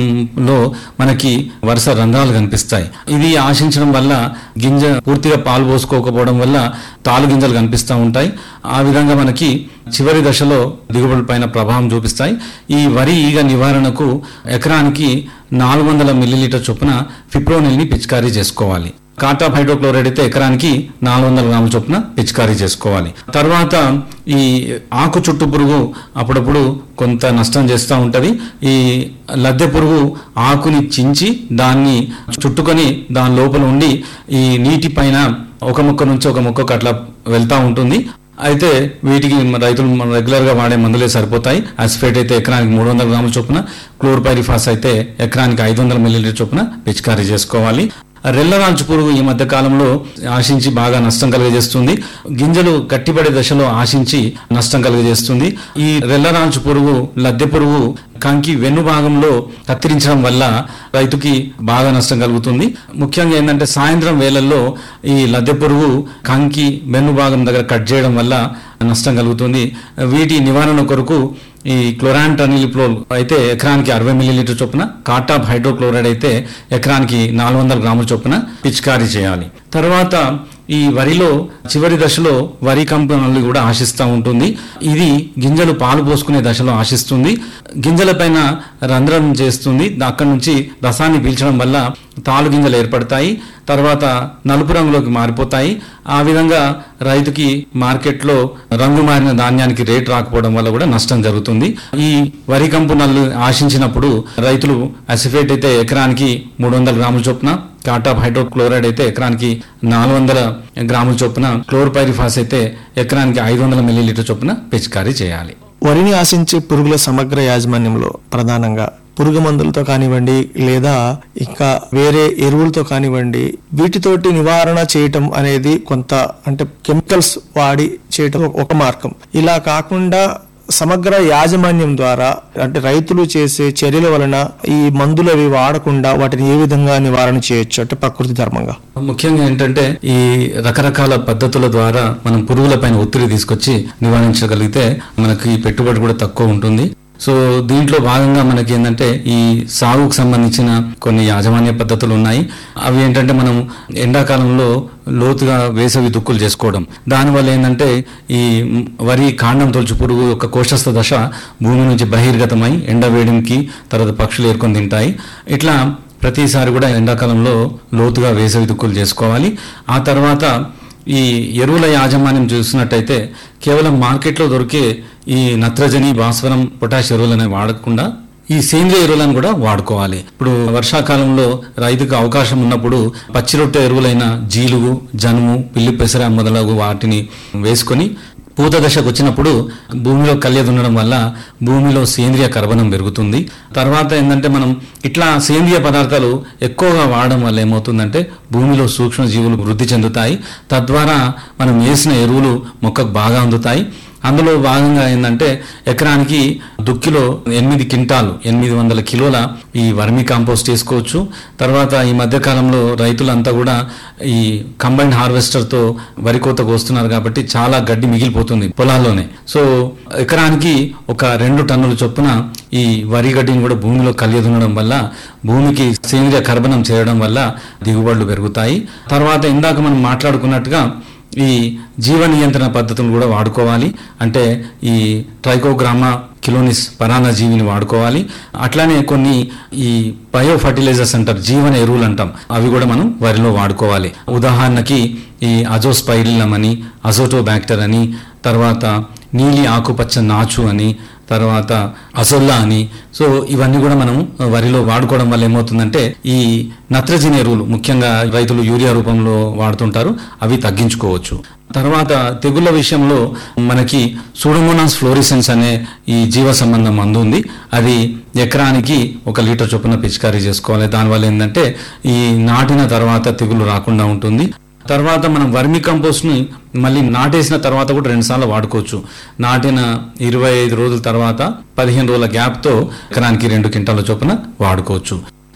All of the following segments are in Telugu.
భాగంలో మనకి వరుస రంధ్రాలు కనిపిస్తాయి ఇది ఆశించడం వల్ల గింజ పూర్తిగా పాలు పోసుకోకపోవడం వల్ల తాలు గింజలు కనిపిస్తూ ఉంటాయి ఆ విధంగా మనకి చివరి దశలో దిగుబడి పైన ప్రభావం చూపిస్తాయి ఈ వరి ఈగ నివారణకు ఎకరానికి నాలుగు వందల మిల్లీలీటర్ చొప్పున ఫిప్రోనిల్ని పిచికారీ చేసుకోవాలి కాటాప్ హైడ్రోక్లోరైడ్ అయితే ఎకరానికి నాలుగు వందల గ్రాముల చొప్పున పిచికారీ చేసుకోవాలి తర్వాత ఈ ఆకు చుట్టు పురుగు అప్పుడప్పుడు కొంత నష్టం చేస్తూ ఉంటది ఈ లద్దె పురుగు ఆకుని చించి దాన్ని చుట్టుకొని దాని లోపల ఉండి ఈ నీటి పైన ఒక మొక్క నుంచి ఒక మొక్కకు అట్లా వెళ్తా ఉంటుంది అయితే వీటికి మన రైతులు మన రెగ్యులర్ గా వాడే మందులే సరిపోతాయి అసిఫేట్ అయితే ఎకరానికి మూడు వందల గ్రాముల చొప్పున క్లోర్పైరిఫాస్ అయితే ఎకరానికి ఐదు వందల మిల్లీలీటర్ చొప్పున పిచికారీ చేసుకోవాలి రెల్లరాంచు పురుగు ఈ మధ్య కాలంలో ఆశించి బాగా నష్టం కలుగజేస్తుంది గింజలు గట్టిపడే దశలో ఆశించి నష్టం కలుగజేస్తుంది ఈ రెల్లరాంచు పురుగు లద్దె పురుగు కంకి వెన్ను భాగంలో కత్తిరించడం వల్ల రైతుకి బాగా నష్టం కలుగుతుంది ముఖ్యంగా ఏంటంటే సాయంత్రం వేళల్లో ఈ లద్దె పురుగు కంకి వెన్ను భాగం దగ్గర కట్ చేయడం వల్ల నష్టం కలుగుతుంది వీటి నివారణ కొరకు ఈ క్లోరాన్ టనిలిప్లోల్ అయితే ఎకరానికి అరవై మిల్లీలీటర్ చొప్పున కాటాప్ హైడ్రోక్లోరైడ్ అయితే ఎకరానికి నాలుగు వందల గ్రాముల చొప్పున పిచికారీ చేయాలి తర్వాత ఈ వరిలో చివరి దశలో వరి కంపెనీలు కూడా ఆశిస్తూ ఉంటుంది ఇది గింజలు పాలు పోసుకునే దశలో ఆశిస్తుంది గింజల పైన రంధ్రం చేస్తుంది అక్కడి నుంచి రసాన్ని పీల్చడం వల్ల తాలు గింజలు ఏర్పడతాయి తర్వాత నలుపు రంగులోకి మారిపోతాయి ఆ విధంగా రైతుకి మార్కెట్లో రంగు మారిన ధాన్యానికి రేట్ రాకపోవడం వల్ల కూడా నష్టం జరుగుతుంది ఈ వరి కంపు నల్లు ఆశించినప్పుడు రైతులు అసిఫేట్ అయితే ఎకరానికి మూడు వందల గ్రాముల చొప్పున కాటాప్ హైడ్రోక్లోరైడ్ అయితే ఎకరానికి నాలుగు వందల గ్రాముల చొప్పున క్లోర్పైరిఫాస్ అయితే ఎకరానికి ఐదు వందల మిల్లీలీటర్ చొప్పున పిచికారీ చేయాలి వరిని ఆశించే పురుగుల సమగ్ర యాజమాన్యంలో ప్రధానంగా పురుగు మందులతో కానివ్వండి లేదా ఇంకా వేరే ఎరువులతో కానివ్వండి వీటితోటి నివారణ చేయటం అనేది కొంత అంటే కెమికల్స్ వాడి చేయటం ఒక మార్గం ఇలా కాకుండా సమగ్ర యాజమాన్యం ద్వారా అంటే రైతులు చేసే చర్యల వలన ఈ మందులు అవి వాడకుండా వాటిని ఏ విధంగా నివారణ చేయొచ్చు అంటే ప్రకృతి ధర్మంగా ముఖ్యంగా ఏంటంటే ఈ రకరకాల పద్ధతుల ద్వారా మనం పురుగుల పైన ఒత్తిడి తీసుకొచ్చి నివారించగలిగితే మనకి పెట్టుబడి కూడా తక్కువ ఉంటుంది సో దీంట్లో భాగంగా మనకి ఏంటంటే ఈ సాగుకు సంబంధించిన కొన్ని యాజమాన్య పద్ధతులు ఉన్నాయి అవి ఏంటంటే మనం ఎండాకాలంలో లోతుగా వేసవి దుక్కులు చేసుకోవడం దానివల్ల ఏంటంటే ఈ వరి కాండం తొలుచు పురుగు యొక్క కోశస్థ దశ భూమి నుంచి బహిర్గతమై ఎండ వేడికి తర్వాత పక్షులు ఏరుకొని తింటాయి ఇట్లా ప్రతిసారి కూడా ఎండాకాలంలో లోతుగా వేసవి దుక్కులు చేసుకోవాలి ఆ తర్వాత ఈ ఎరువుల యాజమాన్యం చూసినట్టయితే కేవలం మార్కెట్లో దొరికే ఈ నత్రజని భాస్వరం పొటాష్ ఎరువులని వాడకుండా ఈ సేంద్రియ ఎరువులను కూడా వాడుకోవాలి ఇప్పుడు వర్షాకాలంలో రైతుకు అవకాశం ఉన్నప్పుడు పచ్చి రొట్టె ఎరువులైన జీలుగు జనుము పిల్లి పెసర మొదలగు వాటిని వేసుకొని పూత దశకు వచ్చినప్పుడు భూమిలో కళ్య దున్నడం వల్ల భూమిలో సేంద్రియ కర్బనం పెరుగుతుంది తర్వాత ఏంటంటే మనం ఇట్లా సేంద్రియ పదార్థాలు ఎక్కువగా వాడడం వల్ల ఏమవుతుందంటే భూమిలో సూక్ష్మ జీవులు వృద్ధి చెందుతాయి తద్వారా మనం వేసిన ఎరువులు మొక్కకు బాగా అందుతాయి అందులో భాగంగా ఏంటంటే ఎకరానికి దుక్కిలో ఎనిమిది క్వింటాలు ఎనిమిది వందల కిలోల ఈ వర్మి కాంపోస్ట్ వేసుకోవచ్చు తర్వాత ఈ మధ్య కాలంలో రైతులంతా కూడా ఈ కంబైన్డ్ హార్వెస్టర్తో వరి కోత కోస్తున్నారు కాబట్టి చాలా గడ్డి మిగిలిపోతుంది పొలాల్లోనే సో ఎకరానికి ఒక రెండు టన్నుల చొప్పున ఈ వరి గడ్డిని కూడా భూమిలో కలియదునడం వల్ల భూమికి సేంద్రియ కర్బనం చేయడం వల్ల దిగుబడులు పెరుగుతాయి తర్వాత ఇందాక మనం మాట్లాడుకున్నట్టుగా ఈ జీవ నియంత్రణ పద్ధతులు కూడా వాడుకోవాలి అంటే ఈ ట్రైకోగ్రామా కిలోనిస్ పరాన్న జీవిని వాడుకోవాలి అట్లానే కొన్ని ఈ బయో ఫర్టిలైజర్స్ అంటారు జీవన ఎరువులు అంటాం అవి కూడా మనం వరిలో వాడుకోవాలి ఉదాహరణకి ఈ అజోస్పైరిలం అని అజోటోబ్యాక్టర్ అని తర్వాత నీలి ఆకుపచ్చ నాచు అని తర్వాత అసొల్లా అని సో ఇవన్నీ కూడా మనం వరిలో వాడుకోవడం వల్ల ఏమవుతుందంటే ఈ నత్రజని ఎరువులు ముఖ్యంగా రైతులు యూరియా రూపంలో వాడుతుంటారు అవి తగ్గించుకోవచ్చు తర్వాత తెగుళ్ళ విషయంలో మనకి సూడోమోనాస్ ఫ్లోరిసెన్స్ అనే ఈ జీవ సంబంధం మందు ఉంది అది ఎకరానికి ఒక లీటర్ చొప్పున పిచికారీ చేసుకోవాలి దానివల్ల ఏంటంటే ఈ నాటిన తర్వాత తెగులు రాకుండా ఉంటుంది తర్వాత మనం వర్మి కంపోస్ట్ ని మళ్ళీ నాటేసిన తర్వాత కూడా రెండు సార్లు వాడుకోవచ్చు నాటిన ఇరవై ఐదు రోజుల తర్వాత పదిహేను రోజుల గ్యాప్ తో ఎకరానికి రెండు క్వింటాల చొప్పున వాడుకోవచ్చు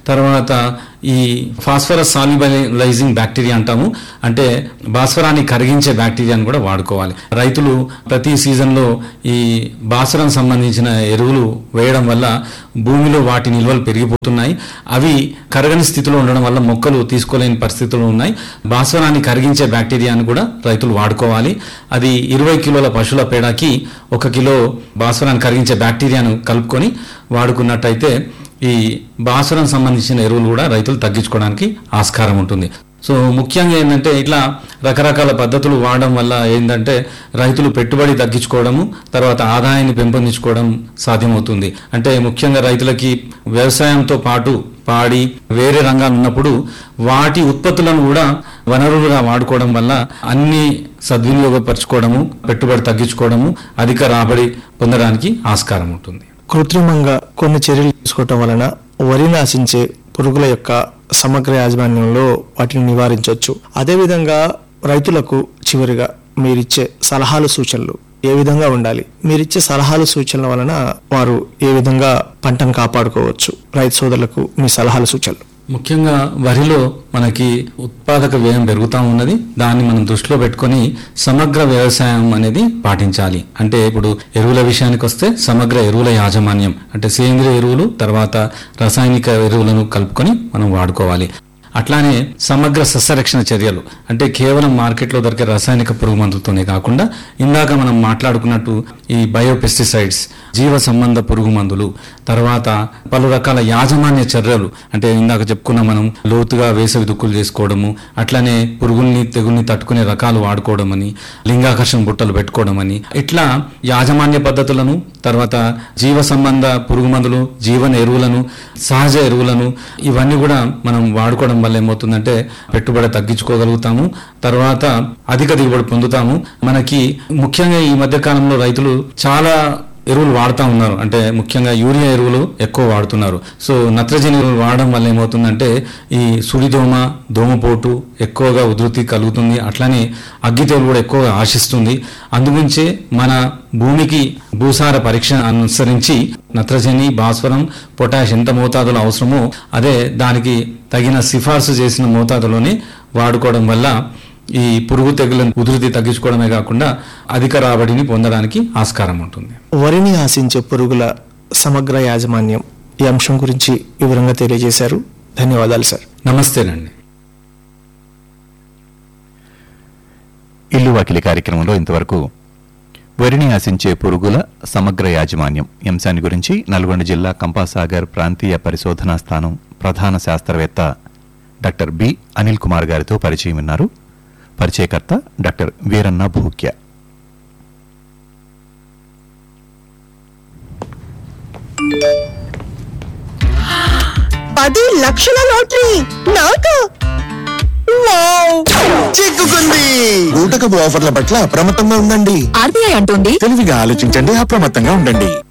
తర్వాత ఈ ఫాస్ఫరస్ సాల్యుబలైజింగ్ బ్యాక్టీరియా అంటాము అంటే భాస్వరాన్ని కరిగించే బ్యాక్టీరియాను కూడా వాడుకోవాలి రైతులు ప్రతి సీజన్లో ఈ భాస్వరం సంబంధించిన ఎరువులు వేయడం వల్ల భూమిలో వాటి నిల్వలు పెరిగిపోతున్నాయి అవి కరగని స్థితిలో ఉండడం వల్ల మొక్కలు తీసుకోలేని పరిస్థితులు ఉన్నాయి భాస్వరాన్ని కరిగించే బ్యాక్టీరియాను కూడా రైతులు వాడుకోవాలి అది ఇరవై కిలోల పశువుల పేడకి ఒక కిలో భాస్వరాన్ని కరిగించే బ్యాక్టీరియాను కలుపుకొని వాడుకున్నట్టయితే ఈ భాస్వరం సంబంధించిన ఎరువులు కూడా రైతులు తగ్గించుకోవడానికి ఆస్కారం ఉంటుంది సో ముఖ్యంగా ఏంటంటే ఇట్లా రకరకాల పద్ధతులు వాడడం వల్ల ఏంటంటే రైతులు పెట్టుబడి తగ్గించుకోవడము తర్వాత ఆదాయాన్ని పెంపొందించుకోవడం సాధ్యమవుతుంది అంటే ముఖ్యంగా రైతులకి వ్యవసాయంతో పాటు పాడి వేరే రంగాలు ఉన్నప్పుడు వాటి ఉత్పత్తులను కూడా వనరులుగా వాడుకోవడం వల్ల అన్ని సద్వినియోగపరచుకోవడము పెట్టుబడి తగ్గించుకోవడము అధిక రాబడి పొందడానికి ఆస్కారం ఉంటుంది కృత్రిమంగా కొన్ని చర్యలు తీసుకోవటం వలన వరిని ఆశించే పురుగుల యొక్క సమగ్ర యాజమాన్యంలో వాటిని నివారించవచ్చు అదేవిధంగా రైతులకు చివరిగా మీరిచ్చే సలహాలు సూచనలు ఏ విధంగా ఉండాలి మీరిచ్చే సలహాలు సూచనల వలన వారు ఏ విధంగా పంటను కాపాడుకోవచ్చు రైతు సోదరులకు మీ సలహాలు సూచనలు ముఖ్యంగా వరిలో మనకి ఉత్పాదక వ్యయం పెరుగుతూ ఉన్నది దాన్ని మనం దృష్టిలో పెట్టుకొని సమగ్ర వ్యవసాయం అనేది పాటించాలి అంటే ఇప్పుడు ఎరువుల విషయానికి వస్తే సమగ్ర ఎరువుల యాజమాన్యం అంటే సేంద్రియ ఎరువులు తర్వాత రసాయనిక ఎరువులను కలుపుకొని మనం వాడుకోవాలి అట్లానే సమగ్ర సస్యరక్షణ చర్యలు అంటే కేవలం మార్కెట్లో దొరికే రసాయనిక పురుగు మందులతోనే కాకుండా ఇందాక మనం మాట్లాడుకున్నట్టు ఈ బయోపెస్టిసైడ్స్ జీవ సంబంధ పురుగు మందులు తర్వాత పలు రకాల యాజమాన్య చర్యలు అంటే ఇందాక చెప్పుకున్న మనం లోతుగా వేసవి దుక్కులు చేసుకోవడము అట్లానే పురుగుల్ని తెగుల్ని తట్టుకునే రకాలు వాడుకోవడం అని లింగాకర్షణ బుట్టలు పెట్టుకోవడం అని ఇట్లా యాజమాన్య పద్ధతులను తర్వాత జీవ సంబంధ పురుగు మందులు జీవన ఎరువులను సహజ ఎరువులను ఇవన్నీ కూడా మనం వాడుకోవడం వల్ల ఏమవుతుందంటే పెట్టుబడి తగ్గించుకోగలుగుతాము తర్వాత అధిక దిగుబడి పొందుతాము మనకి ముఖ్యంగా ఈ మధ్య కాలంలో రైతులు చాలా ఎరువులు వాడుతూ ఉన్నారు అంటే ముఖ్యంగా యూరియా ఎరువులు ఎక్కువ వాడుతున్నారు సో నత్రజని ఎరువులు వాడడం వల్ల ఏమవుతుందంటే ఈ సుడిదోమ దోమపోటు ఎక్కువగా ఉధృతి కలుగుతుంది అట్లానే అగ్గి తెగులు కూడా ఎక్కువగా ఆశిస్తుంది అందుగురించే మన భూమికి భూసార పరీక్ష అనుసరించి నత్రజని భాస్వరం పొటాష్ ఎంత మోతాదులో అవసరమో అదే దానికి తగిన సిఫార్సు చేసిన మోతాదులోనే వాడుకోవడం వల్ల ఈ పురుగు తెగులను ఉధృతి తగ్గించుకోవడమే కాకుండా అధిక రాబడిని పొందడానికి ఆస్కారం ఉంటుంది వరిని ఆశించే పురుగుల సమగ్ర యాజమాన్యం ఈ అంశం గురించి వివరంగా తెలియజేశారు ధన్యవాదాలు సార్ నమస్తేనండి ఇల్లు వాకిలి కార్యక్రమంలో ఇంతవరకు వరిని ఆశించే పురుగుల సమగ్ర యాజమాన్యం ఈ అంశాన్ని గురించి నల్గొండ జిల్లా కంపాసాగర్ ప్రాంతీయ పరిశోధనా స్థానం ప్రధాన శాస్త్రవేత్త డాక్టర్ బి అనిల్ కుమార్ గారితో పరిచయం విన్నారు పరిచయకర్త డాక్టర్ వీరన్న భూక్య పది లక్షల లాటరీ నాకా వావ్ చిక్కుకుంది ఊటకపు ఆఫర్ల పట్ల అప్రమత్తంగా ఉండండి ఆర్బీఐ అంటోంది తెలివిగా ఆలోచించండి అప్రమత్తంగా ఉండండి